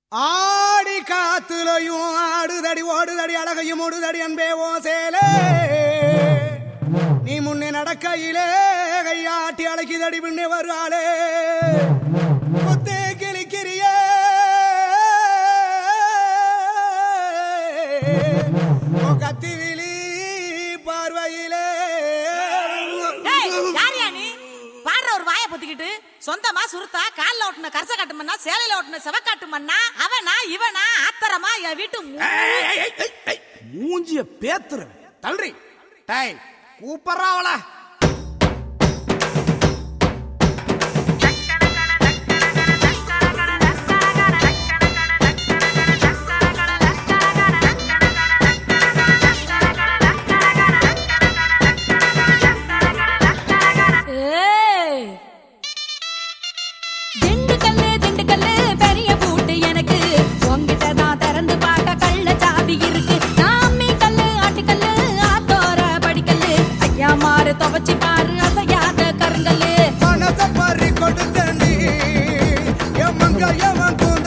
ஆடி காத்துலையும் ஆடுதடி ஓடுதடி அழகையும் ஓடுதடி அன்பே ஓ சேலே நீ முன்னே நடக்கையிலே கையாட்டி அழைக்குதடி பின்னே வருவாளே குத்தே கிளிக்கிறியே உன் கத்தி விழி பார்வையிலே டேய், யாருயா நீ பாடுற ஒரு வாயை பொத்திக்கிட்டு சொந்தமா சுருத்தா கால்ல ஓட்டுன கரச காட்டு மண்ணா சேலையில ஓட்டுன செவக்காட்டு மண்ணா அவனா இவனா ஆத்தரமா என் வீட்டு மு- ஏய், ஏய், ஏய், ஏய், ஏய், மூஞ்சிய பேத்துருவேன் தள்ளுறி டேய் கூப்பிடுறா அவள ஏய். திண்டுக்கல்லு, திண்டுக்கல்லு, பெரிய பூட்டு எனக்கு உன்கிட்ட தான் திறந்து பார்க்க கள்ள சாவி இருக்கு நான் அம்மி கல்லு, ஆட்டுக்கல்லு, ஆத்தோர படிக்கல்லு. ஐயா மாறு துவைச்சு பாரு அசையாத கருங்கல்லு மனச பறி கொடுத்தண்டி என் மங்க எவன்